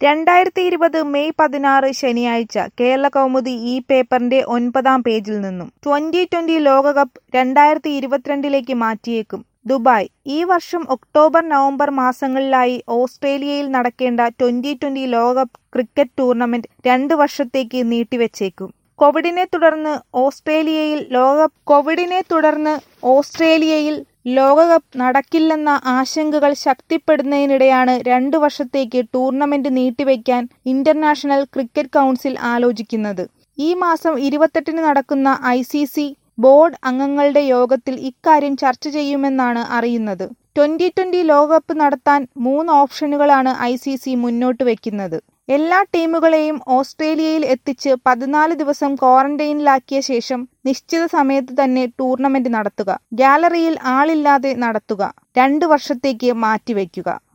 രണ്ടായിരത്തി ഇരുപത് മെയ് പതിനാറ് ശനിയാഴ്ച കേരളകൗമുദി ഈ പേപ്പറിന്റെ ഒൻപതാം പേജിൽ നിന്നും ട്വന്റി ട്വന്റി ലോകകപ്പ് രണ്ടായിരത്തി ഇരുപത്തിരണ്ടിലേക്ക് മാറ്റിയേക്കും ദുബായ് ഈ വർഷം ഒക്ടോബർ നവംബർ മാസങ്ങളിലായി ഓസ്ട്രേലിയയിൽ നടക്കേണ്ട ട്വന്റി ട്വന്റി ലോകകപ്പ് ക്രിക്കറ്റ് ടൂർണമെന്റ് രണ്ട് വർഷത്തേക്ക് നീട്ടിവച്ചേക്കും കോവിഡിനെ തുടർന്ന് ഓസ്ട്രേലിയയിൽ ലോകകപ്പ് കോവിഡിനെ തുടർന്ന് ഓസ്ട്രേലിയയിൽ ലോകകപ്പ് നടക്കില്ലെന്ന ആശങ്കകൾ ശക്തിപ്പെടുന്നതിനിടെയാണ് രണ്ടു വർഷത്തേക്ക് ടൂർണമെന്റ് നീട്ടിവെക്കാൻ ഇന്റർനാഷണൽ ക്രിക്കറ്റ് കൗൺസിൽ ആലോചിക്കുന്നത് ഈ മാസം ഇരുപത്തെട്ടിന് നടക്കുന്ന ഐ സി സി ബോർഡ് അംഗങ്ങളുടെ യോഗത്തിൽ ഇക്കാര്യം ചർച്ച ചെയ്യുമെന്നാണ് അറിയുന്നത് ട്വന്റി ട്വന്റി ലോകകപ്പ് നടത്താൻ മൂന്ന് ഓപ്ഷനുകളാണ് ഐ സി സി മുന്നോട്ട് വെക്കുന്നത് എല്ലാ ടീമുകളെയും ഓസ്ട്രേലിയയിൽ എത്തിച്ച് പതിനാല് ദിവസം ക്വാറന്റൈനിലാക്കിയ ശേഷം നിശ്ചിത സമയത്ത് തന്നെ ടൂർണമെന്റ് നടത്തുക ഗാലറിയിൽ ആളില്ലാതെ നടത്തുക രണ്ടു വർഷത്തേക്ക് മാറ്റിവെക്കുക